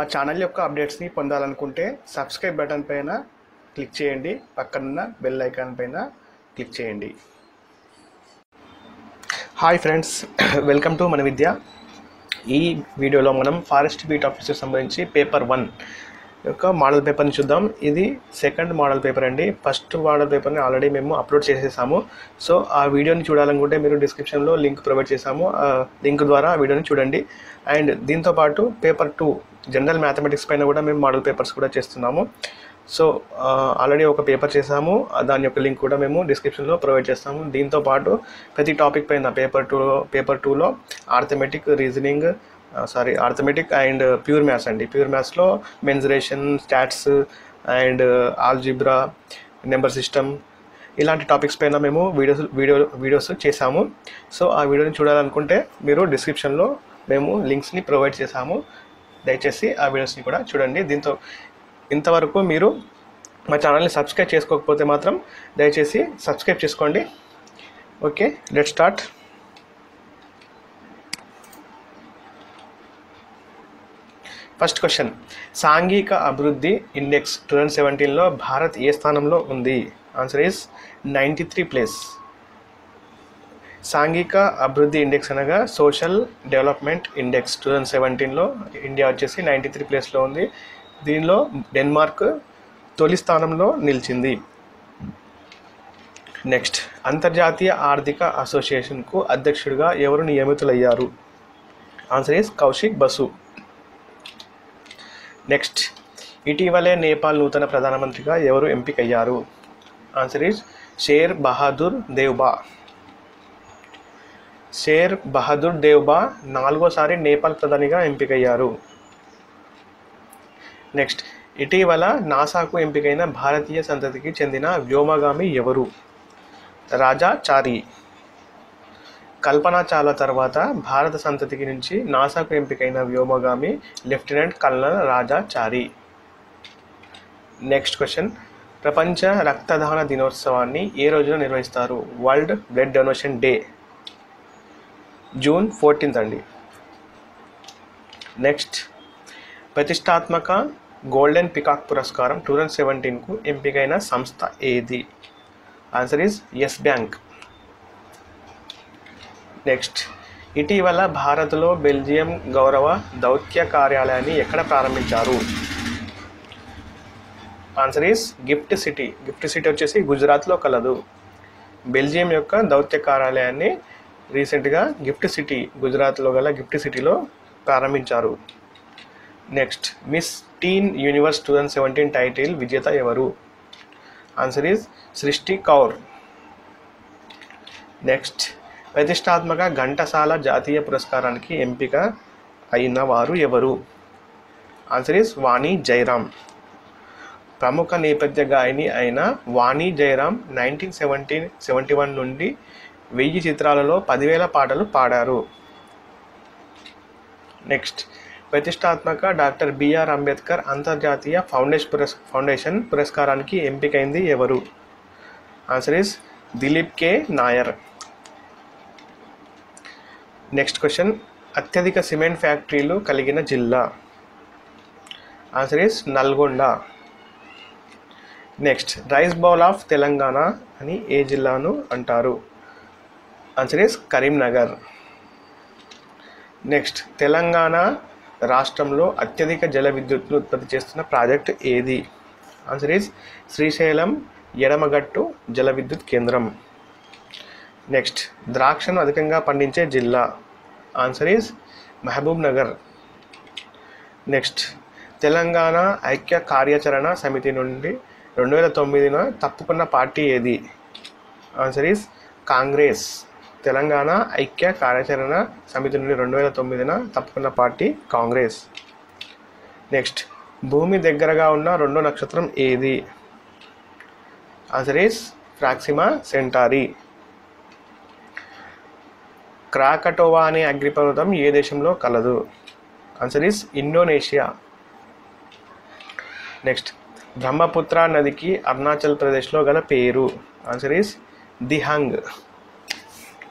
channel యొక్క అప్డేట్స్ని పొందాలనుకుంటే subscribe button పైన క్లిక్ చేయండి పక్కనున్న బెల్ ఐకాన్ పైన క్లిక్ చేయండి హాయ్ ఫ్రెండ్స్ వెల్కమ్ టు మన విద్య ఈ వీడియోలో మనం ఫారెస్ట్ బీట్ ఆఫీసర్ సంబంధించి పేపర్ వన్ యొక్క మోడల్ పేపర్ని చూద్దాం ఇది సెకండ్ మోడల్ పేపర్ అండి ఫస్ట్ మోడల్ పేపర్ని ఆల్రెడీ మేము అప్లోడ్ చేసేసాము సో ఆ వీడియోని చూడాలనుకుంటే మీరు డిస్క్రిప్షన్లో లింక్ ప్రొవైడ్ చేసాము ఆ లింక్ ద్వారా ఆ వీడియోని చూడండి అండ్ దీంతో పాటు పేపర్ టూ జనరల్ మ్యాథమెటిక్స్ పైన కూడా మేము మోడల్ పేపర్స్ కూడా చేస్తున్నాము సో ఆల్రెడీ ఒక పేపర్ చేసాము ఆ దాని యొక్క లింక్ కూడా మేము డిస్క్రిప్షన్లో ప్రొవైడ్ చేస్తాము దీంతో పాటు ప్రతి టాపిక్ పైన పేపర్ టూలో పేపర్ టూలో arithmetic reasoning sorry arithmetic and pure maths అండి ప్యూర్ మ్యాథ్స్లో mensuration stats and algebra number system ఇలాంటి టాపిక్స్ పైన మేము వీడియోస్ వీడియో వీడియోస్ చేసాము సో ఆ వీడియోని చూడాలనుకుంటే మీరు డిస్క్రిప్షన్లో మేము లింక్స్ని ప్రొవైడ్ చేసాము దయచేసి ఆ వీడియోస్ని కూడా చూడండి దీంతో ఇంతవరకు మీరు మా ఛానల్ని సబ్స్క్రైబ్ చేసుకోకపోతే మాత్రం దయచేసి సబ్స్క్రైబ్ చేసుకోండి okay let start first question సాంఘిక అభివృద్ధి ఇండెక్స్ టూ థౌజండ్ సెవెంటీన్లో భారత్ ఏ స్థానంలో ఉంది answer is ninety three place సాంఘిక అభివృద్ధి ఇండెక్స్ అనగా social development index two thousand సెవెంటీన్లో ఇండియా వచ్చేసి నైంటీ త్రీ ప్లేస్లో ఉంది దీనిలో డెన్మార్క్ తొలి స్థానంలో నిలిచింది నెక్స్ట్ అంతర్జాతీయ ఆర్థిక అసోసియేషన్కు అధ్యక్షుడిగా ఎవరు నియమితులయ్యారు answer is Kaushik Basu next ఇటీవలే నేపాల్ నూతన ప్రధానమంత్రిగా ఎవరు ఎంపికయ్యారు ఆన్సర్ ఈజ్ షేర్ బహాదూర్ దేవ్బా షేర్ బహదూర్ దేవ్బా నాలుగోసారి నేపాల్ ప్రధానిగా ఎంపికయ్యారు నెక్స్ట్ ఇటీవల నాసాకు ఎంపికైన భారతీయ సంతతికి చెందిన వ్యోమగామి ఎవరు రాజా చారి కల్పనా చావ్లా తర్వాత భారత సంతతికి నుంచి నాసాకు ఎంపికైన వ్యోమగామి lieutenant colonel Raja Chari next question ప్రపంచ రక్తదాన దినోత్సవాన్ని ఏ రోజున నిర్వహిస్తారు world blood donation day June fourteenth అండి నెక్స్ట్ ప్రతిష్టాత్మక గోల్డెన్ పికాక్ పురస్కారం టూ థౌజండ్ సెవెంటీన్కు ఎంపికైన సంస్థ ఏది answer is Yes bank next ఇటీవల భారత్లో బెల్జియం గౌరవ దౌత్య కార్యాలయాన్ని ఎక్కడ ప్రారంభించారు answer is GIFT City GIFT City వచ్చేసి గుజరాత్లో కలదు బెల్జియం యొక్క దౌత్య కార్యాలయాన్ని రీసెంట్గా గిఫ్ట్ సిటీ గుజరాత్లో గల గిఫ్ట్ సిటీలో ప్రారంభించారు next Miss Teen Universe two thousand seventeen title విజేత ఎవరు ఆన్సర్ ఈజ్ సృష్టి కౌర్ నెక్స్ట్ ప్రతిష్టాత్మక ఘంటసాల జాతీయ పురస్కారానికి ఎంపిక అయిన వారు ఎవరు ఆన్సర్ ఈస్ వాణి జయరామ్ ప్రముఖ నేపథ్య గాయని అయిన Vani Jayaram nineteen seventeen seventy one నుండి వెయ్యి చిత్రాలలో పదివేల పాటలు పాడారు నెక్స్ట్ ప్రతిష్టాత్మక డాక్టర్ బిఆర్ అంబేద్కర్ అంతర్జాతీయ ఫౌండేషన్ పురస్ ఫౌండేషన్ పురస్కారానికి ఎంపికైంది ఎవరు answer is Dilip K Nair next question అత్యధిక సిమెంట్ ఫ్యాక్టరీలు కలిగిన జిల్లా answer is Nalgonda next rice bowl of Telangana అని ఏ జిల్లాను అంటారు answer is Karimnagar next Telangana రాష్ట్రంలో అత్యధిక జల విద్యుత్ను ఉత్పత్తి చేస్తున్న ప్రాజెక్ట్ ఏది ఆన్సర్ ఈజ్ శ్రీశైలం ఎడమగట్టు జల విద్యుత్ కేంద్రం నెక్స్ట్ ద్రాక్షను అధికంగా పండించే జిల్లా answer is Mahabub Nagar next Telangana ఐక్య కార్యాచరణ సమితి నుండి రెండు వేల తొమ్మిదిన తప్పుకున్న పార్టీ ఏది ఆన్సర్ ఈజ్ కాంగ్రెస్ తెలంగాణ ఐక్య కార్యాచరణ సమితి నుండి రెండు వేల తొమ్మిదిన తప్పుకున్న పార్టీ కాంగ్రెస్ నెక్స్ట్ భూమి దగ్గరగా ఉన్న రెండో నక్షత్రం ఏది answer is Proxima Centauri Krakatoa అనే అగ్నిపర్వతం ఏ దేశంలో కలదు answer is Indonesia next Brahmaputra నదికి అరుణాచల్ ప్రదేశ్లో గల పేరు ఆన్సర్ ఈస్ దిహంగ్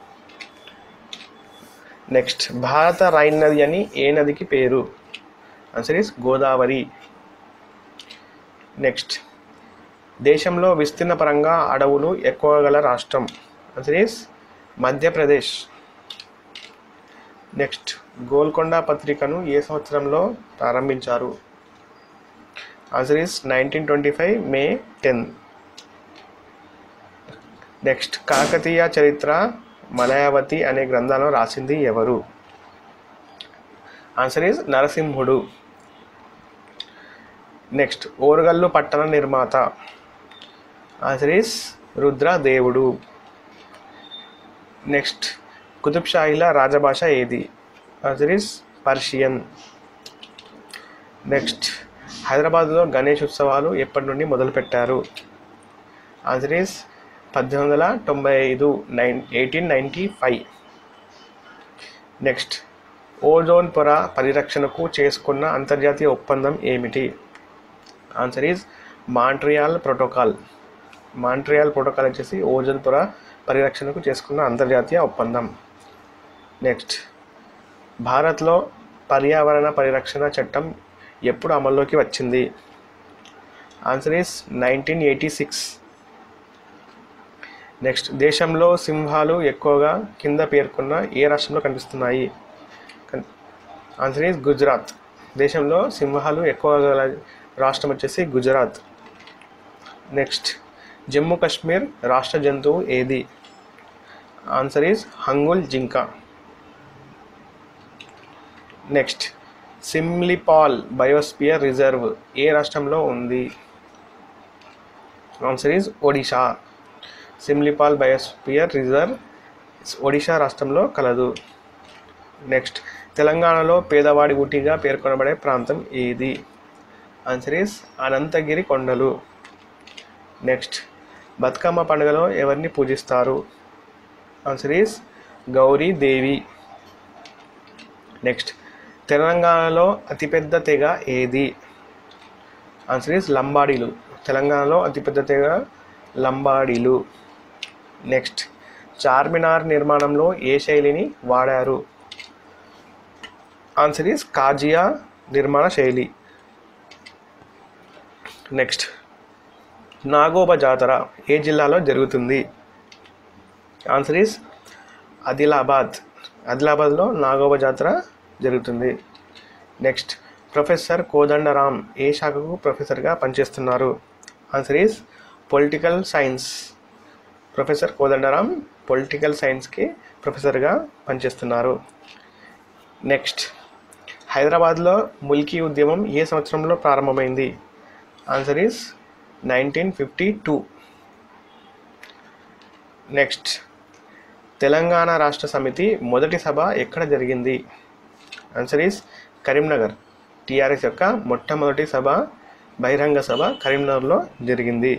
నెక్స్ట్ భారత రైన్ నది అని ఏ నదికి పేరు ఆన్సర్ ఈస్ గోదావరి నెక్స్ట్ దేశంలో విస్తీర్ణ పరంగా అడవులు ఎక్కువ గల రాష్ట్రం answer is Madhya Pradesh next Golconda పత్రికను ఏ సంవత్సరంలో ప్రారంభించారు answer is nineteen twenty five May ten next Kakatiya Charitra Malayavati అనే గ్రంథాలను రాసింది ఎవరు answer is Narasimhudu next Orugallu పట్టణ నిర్మాత answer is Rudradevudu next Qutb షాహీల రాజభాష ఏది ఆన్సర్ ఈస్ పర్షియన్ నెక్స్ట్ హైదరాబాద్లో గణేష్ ఉత్సవాలు ఎప్పటి నుండి మొదలుపెట్టారు ఆన్సర్ ఈస్ పద్దెనిమిది వందల తొంభై ఐదు nine eighteen ninety five next ozone పొర పరిరక్షణకు చేసుకున్న అంతర్జాతీయ ఒప్పందం ఏమిటి answer is Montreal protocol Montreal protocol వచ్చేసి ఓజోన్ పొర పరిరక్షణకు చేసుకున్న అంతర్జాతీయ ఒప్పందం నెక్స్ట్ భారత్లో పర్యావరణ పరిరక్షణ చట్టం ఎప్పుడు అమల్లోకి వచ్చింది answer is nineteen eighty six next దేశంలో సింహాలు ఎక్కువగా కింద పేర్కొన్న ఏ రాష్ట్రంలో కనిపిస్తున్నాయి ఆన్సర్ ఈజ్ గుజరాత్ దేశంలో సింహాలు ఎక్కువ గల రాష్ట్రం వచ్చేసి గుజరాత్ నెక్స్ట్ జమ్మూ కాశ్మీర్ రాష్ట్ర జంతువు ఏది ఆన్సర్ ఈజ్ హంగుల్ జింక నెక్స్ట్ సిమ్లిపాల్ బయోస్పియర్ రిజర్వ్ ఏ రాష్ట్రంలో ఉంది answer is Odisha Simlipal biosphere reserve Odisha రాష్ట్రంలో కలదు నెక్స్ట్ తెలంగాణలో పేదవాడి ఊటీగా పేర్కొనబడే ప్రాంతం ఏది ఆన్సర్ ఈస్ అనంతగిరి కొండలు నెక్స్ట్ బతుకమ్మ పండుగలో ఎవరిని పూజిస్తారు answer is Gauri Devi next తెలంగాణలో అతిపెద్ద తెగ ఏది ఆన్సర్ ఈస్ లంబాడీలు తెలంగాణలో అతిపెద్ద తెగ లంబాడీలు నెక్స్ట్ చార్మినార్ నిర్మాణంలో ఏ శైలిని వాడారు ఆన్సర్ ఈస్ కాజియా నిర్మాణ శైలి నెక్స్ట్ నాగోబ జాతర ఏ జిల్లాలో జరుగుతుంది ఆన్సర్ ఈస్ ఆదిలాబాద్ ఆదిలాబాద్లో నాగోబ జాతర జరుగుతుంది నెక్స్ట్ ప్రొఫెసర్ కోదండరామ్ ఏ శాఖకు ప్రొఫెసర్గా పనిచేస్తున్నారు answer is political science professor Kodandaram political సైన్స్కి ప్రొఫెసర్గా పనిచేస్తున్నారు నెక్స్ట్ హైదరాబాద్లో ముల్కీ ఉద్యమం ఏ సంవత్సరంలో ప్రారంభమైంది answer is nineteen fifty two next Telangana Rashtra Samithi మొదటి సభ ఎక్కడ జరిగింది ఆన్సర్ ఈస్ కరీంనగర్ టీఆర్ఎస్ యొక్క మొట్టమొదటి సభ బహిరంగ సభ కరీంనగర్లో జరిగింది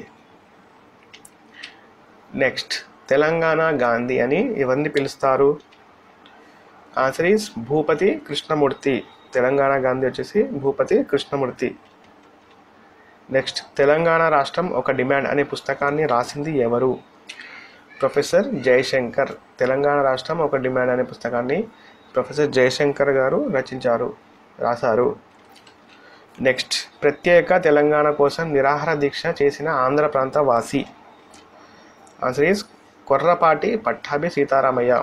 నెక్స్ట్ తెలంగాణ గాంధీ అని ఎవరిని పిలుస్తారు ఆన్సర్ ఈస్ భూపతి కృష్ణమూర్తి తెలంగాణ గాంధీ వచ్చేసి భూపతి కృష్ణమూర్తి నెక్స్ట్ తెలంగాణ రాష్ట్రం ఒక డిమాండ్ అనే పుస్తకాన్ని రాసింది ఎవరు ప్రొఫెసర్ జయశంకర్ తెలంగాణ రాష్ట్రం ఒక డిమాండ్ అనే పుస్తకాన్ని ప్రొఫెసర్ జయశంకర్ గారు రచించారు రాశారు నెక్స్ట్ ప్రత్యేక తెలంగాణ కోసం నిరాహార దీక్ష చేసిన ఆంధ్ర ప్రాంత వాసి answer is Korrapati Pattabhi Sitaramayya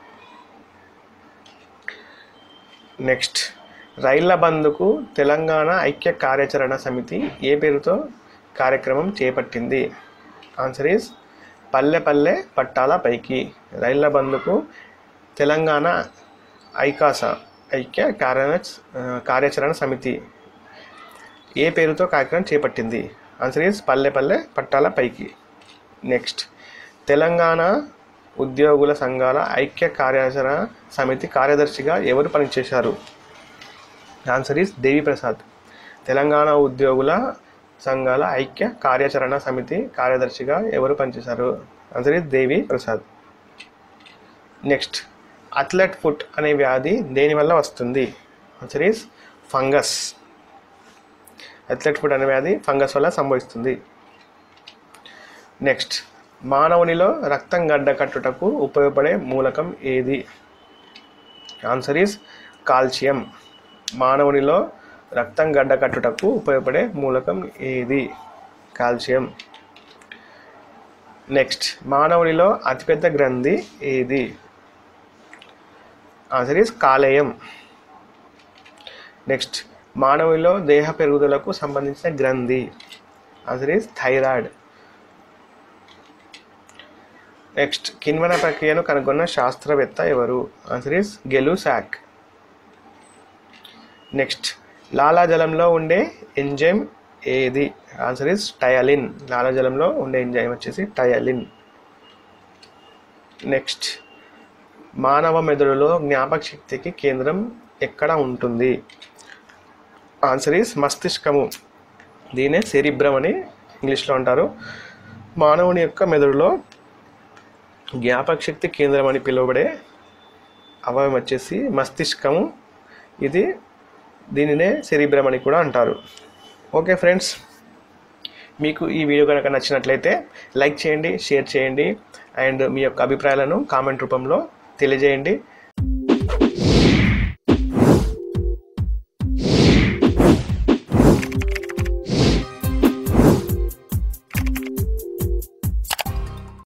next రైళ్ల బంద్కు తెలంగాణ ఐక్య కార్యాచరణ సమితి ఏ పేరుతో కార్యక్రమం చేపట్టింది ఆన్సర్ ఈస్ పల్లె పల్లె పట్టాల పైకి రైళ్ల బంద్కు తెలంగాణ ఐకాస ఐక్య కార్య కార్యాచరణ సమితి ఏ పేరుతో కార్యక్రమం చేపట్టింది ఆన్సర్ ఈస్ పల్లె పల్లె పట్టాల పైకి నెక్స్ట్ తెలంగాణ ఉద్యోగుల సంఘాల ఐక్య కార్యాచరణ సమితి కార్యదర్శిగా ఎవరు పనిచేశారు ఆన్సర్ ఈస్ దేవిప్రసాద్ తెలంగాణ ఉద్యోగుల సంఘాల ఐక్య కార్యాచరణ సమితి కార్యదర్శిగా ఎవరు పనిచేశారు answer is Devi Prasad next athlete foot అనే వ్యాధి దేని వల్ల వస్తుంది answer is fungus athlete foot అనే వ్యాధి ఫంగస్ వల్ల సంభవిస్తుంది నెక్స్ట్ మానవునిలో రక్తం గడ్డ కట్టుటకు ఉపయోగపడే మూలకం ఏది ఆన్సర్ ఈస్ కాల్షియం మానవునిలో రక్తం గడ్డ కట్టుటకు ఉపయోగపడే మూలకం ఏది కాల్షియం నెక్స్ట్ మానవుడిలో అతిపెద్ద గ్రంథి ఏది ఆన్సర్ ఈస్ కాలేయం నెక్స్ట్ మానవుడిలో దేహ పెరుగుదలకు సంబంధించిన గ్రంథి ఆన్సర్ ఈస్ థైరాయిడ్ నెక్స్ట్ కిణ్వన ప్రక్రియను కనుగొన్న శాస్త్రవేత్త ఎవరు ఆన్సర్ ఈస్ గెలుసాక్ నెక్స్ట్ లాలాజలంలో ఉండే ఎంజైమ్ ఏది ఆన్సర్ ఇస్ టయలిన్ లాలాజలంలో ఉండే ఎంజైమ్ వచ్చేసి టయలిన్ నెక్స్ట్ మానవ మెదడులో జ్ఞాపక శక్తికి కేంద్రం ఎక్కడ ఉంటుంది ఆన్సర్ ఈస్ మస్తిష్కము దీనే సెరిబ్రం అని ఇంగ్లీష్లో అంటారు మానవుని యొక్క మెదడులో జ్ఞాపక శక్తి కేంద్రం అని పిలువబడే అవయవం వచ్చేసి మస్తిష్కము ఇది దీనినే సెరిబ్రం అని కూడా అంటారు ఓకే ఫ్రెండ్స్ మీకు ఈ వీడియో కనుక నచ్చినట్లయితే లైక్ చేయండి షేర్ చేయండి అండ్ మీ యొక్క అభిప్రాయాలను కామెంట్ రూపంలో తెలియజేయండి